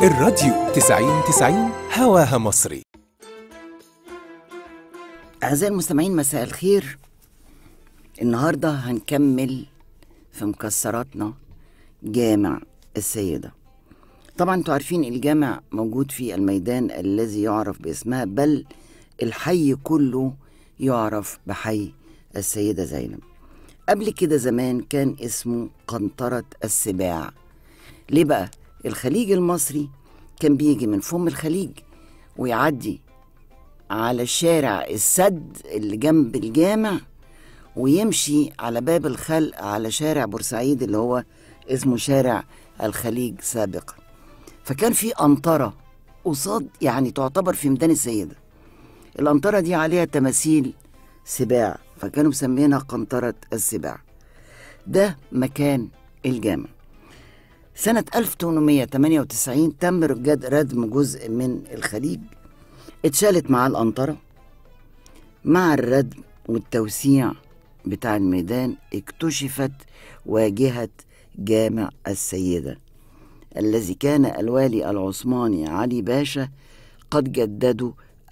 الراديو 90 90 هواها مصري أعزائي المستمعين مساء الخير النهاردة هنكمل في مكسراتنا جامع السيدة طبعا انتوا عارفين الجامع موجود في الميدان الذي يعرف باسمها بل الحي كله يعرف بحي السيدة زينب قبل كده زمان كان اسمه قنطرة السباع ليه بقى الخليج المصري كان بيجي من فم الخليج ويعدي على شارع السد اللي جنب الجامع ويمشي على باب الخلق على شارع بورسعيد اللي هو اسمه شارع الخليج سابقا فكان في أنطرة قصاد يعني تعتبر في ميدان السيدة الأنطرة دي عليها تماثيل سباع فكانوا مسمينها قنطرة السباع ده مكان الجامع سنة 1898 تم رجاد ردم جزء من الخليج اتشالت مع الأنطرة مع الردم والتوسيع بتاع الميدان اكتشفت واجهة جامع السيدة الذي كان الوالي العثماني علي باشا قد جدده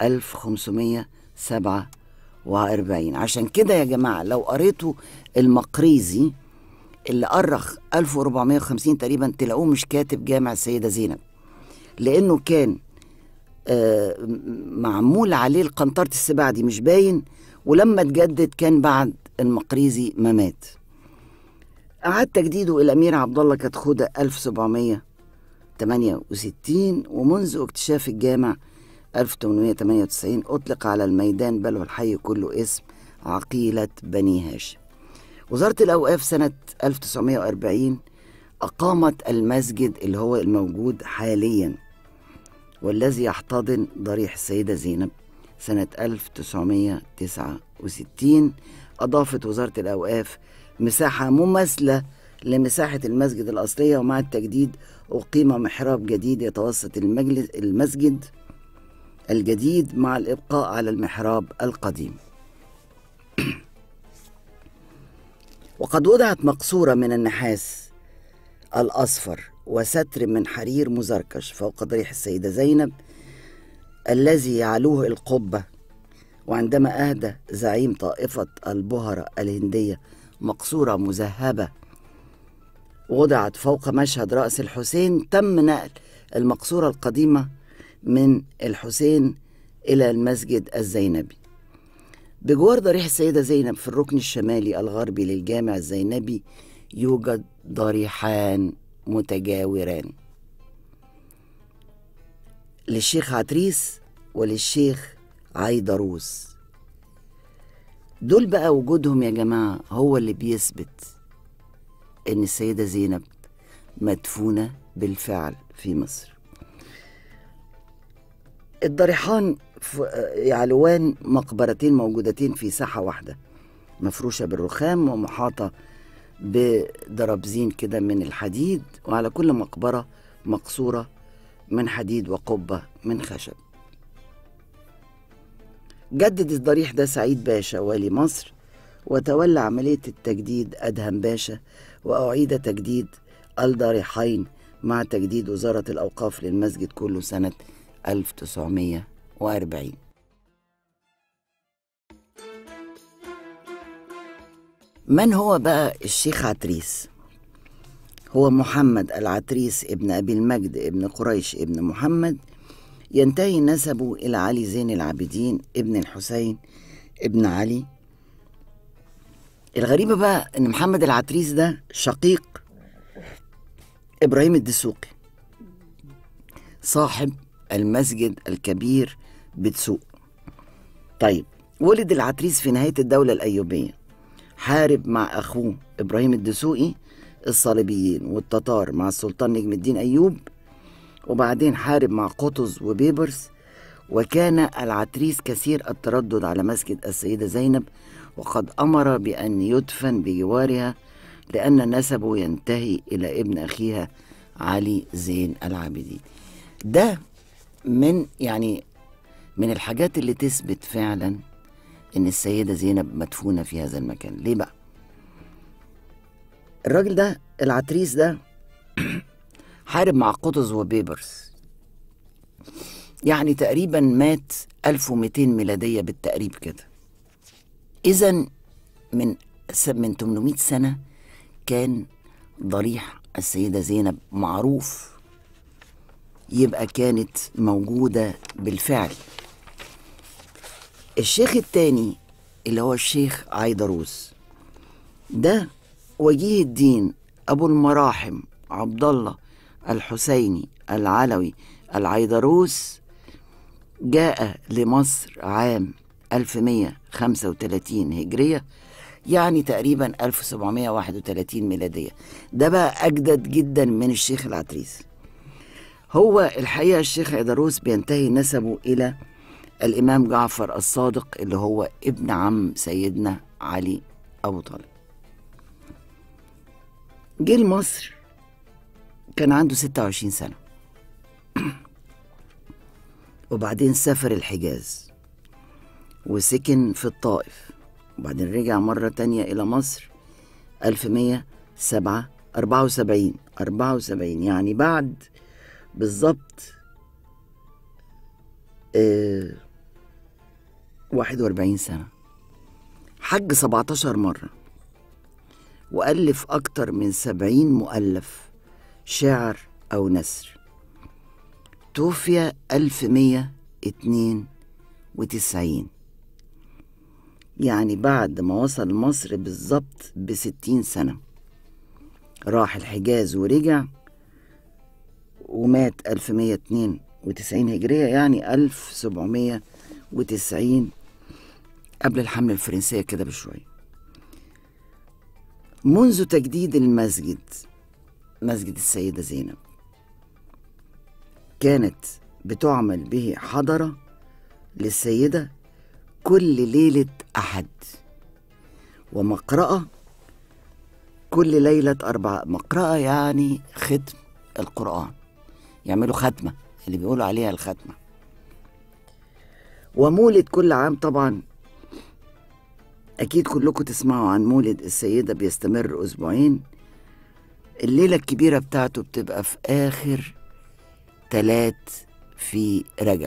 1547 عشان كده يا جماعة لو قريتوا المقريزي اللي أرخ 1450 تقريبا تلاقوه مش كاتب جامع السيدة زينب لأنه كان آه، معمول عليه القنطرة السباع دي مش باين ولما اتجدد كان بعد المقريزي ما مات أعاد تجديده الأمير عبد الله كتخودة 1768 ومنذ اكتشاف الجامع 1898 أطلق على الميدان بل والحي كله اسم عقيلة بني هاشم وزارة الأوقاف سنة 1940 أقامت المسجد اللي هو الموجود حاليا والذي يحتضن ضريح السيدة زينب سنة 1969 أضافت وزارة الأوقاف مساحة مماثلة لمساحة المسجد الأصلية ومع التجديد أقيم محراب جديد يتوسط المجلس المسجد الجديد مع الإبقاء على المحراب القديم وقد وضعت مقصورة من النحاس الأصفر وستر من حرير مزركش فوق ضريح السيدة زينب الذي يعلوه القبة وعندما أهدى زعيم طائفة البهرة الهندية مقصورة مذهبة وضعت فوق مشهد رأس الحسين تم نقل المقصورة القديمة من الحسين إلى المسجد الزينبي بجوار ضريح السيدة زينب في الركن الشمالي الغربي للجامع الزينبي يوجد ضريحان متجاوران للشيخ عتريس وللشيخ عيدروس دول بقى وجودهم يا جماعة هو اللي بيثبت إن السيدة زينب مدفونة بالفعل في مصر الضريحان يعلوان مقبرتين موجودتين في ساحة واحدة مفروشة بالرخام ومحاطة بدرابزين كده من الحديد وعلى كل مقبرة مقصورة من حديد وقبة من خشب جدد الضريح ده سعيد باشا والي مصر وتولى عملية التجديد أدهم باشا وأعيد تجديد الضريحين مع تجديد وزارة الأوقاف للمسجد كله سنة 1940 من هو بقى الشيخ عتريس هو محمد العتريس ابن أبي المجد ابن قريش ابن محمد ينتهي نسبه إلى علي زين العابدين ابن الحسين ابن علي الغريبة بقى إن محمد العتريس ده شقيق إبراهيم الدسوقي صاحب المسجد الكبير بتسوق طيب ولد العتريس في نهاية الدولة الأيوبية حارب مع أخوه إبراهيم الدسوقي الصليبيين والتتار مع السلطان نجم الدين أيوب وبعدين حارب مع قطز وبيبرس وكان العتريس كثير التردد على مسجد السيدة زينب وقد أمر بأن يدفن بجوارها لأن نسبه ينتهي إلى ابن أخيها علي زين العابدين ده من يعني من الحاجات اللي تثبت فعلا ان السيده زينب مدفونه في هذا المكان ليه بقى الراجل ده العتريس ده حارب مع قطز وبيبرس يعني تقريبا مات 1200 ميلادية بالتقريب كده إذا من من 800 سنة كان ضريح السيدة زينب معروف يبقى كانت موجودة بالفعل الشيخ التاني اللي هو الشيخ عيدروس ده وجيه الدين أبو المراحم عبد الله الحسيني العلوي العيدروس جاء لمصر عام 1135 هجرية يعني تقريبا 1731 ميلادية ده بقى أجدد جدا من الشيخ العتريس هو الحقيقة الشيخ عيدروس بينتهي نسبه إلى الإمام جعفر الصادق اللي هو ابن عم سيدنا علي أبو طالب جه لمصر كان عنده 26 سنة وبعدين سافر الحجاز وسكن في الطائف وبعدين رجع مرة تانية إلى مصر 1107 74 74 يعني بعد بالظبط آه 41 سنة حج 17 مرة وألف أكتر من 70 مؤلف شعر أو نثر توفي 1192 يعني بعد ما وصل مصر بالظبط بستين سنة راح الحجاز ورجع ومات 1192 هجرية يعني 1790 قبل الحملة الفرنسية كده بشوية منذ تجديد المسجد مسجد السيدة زينب كانت بتعمل به حضرة للسيدة كل ليلة أحد ومقرأة كل ليلة أربعة مقرأة يعني ختم القرآن يعملوا ختمة اللي بيقولوا عليها الختمة ومولد كل عام طبعا أكيد كلكم تسمعوا عن مولد السيدة بيستمر أسبوعين الليلة الكبيرة بتاعته بتبقى في آخر تلات في رجب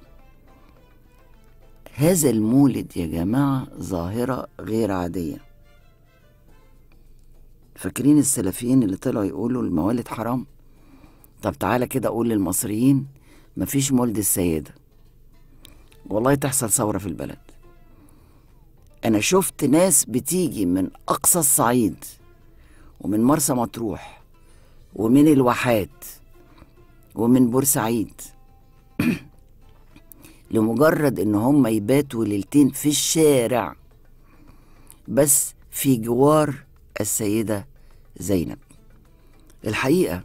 هذا المولد يا جماعة ظاهرة غير عادية فاكرين السلفيين اللي طلعوا يقولوا الموالد حرام طب تعالى كده أقول للمصريين مفيش مولد السيدة والله تحصل ثورة في البلد أنا شفت ناس بتيجي من أقصى الصعيد ومن مرسى مطروح ومن الواحات ومن بورسعيد لمجرد ان هم يباتوا ليلتين في الشارع بس في جوار السيدة زينب الحقيقة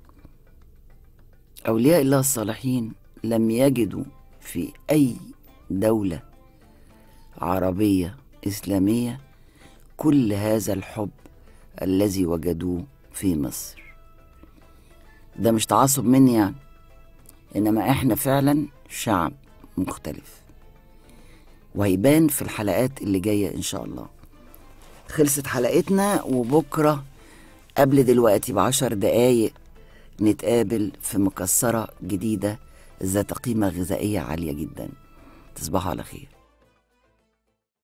أولياء الله الصالحين لم يجدوا في أي دولة عربية إسلامية كل هذا الحب الذي وجدوه في مصر ده مش تعصب مني يعني إنما إحنا فعلا شعب مختلف وهيبان في الحلقات اللي جاية إن شاء الله خلصت حلقتنا وبكرة قبل دلوقتي بعشر دقايق نتقابل في مكسرة جديدة ذات قيمة غذائية عالية جدا تصبحوا على خير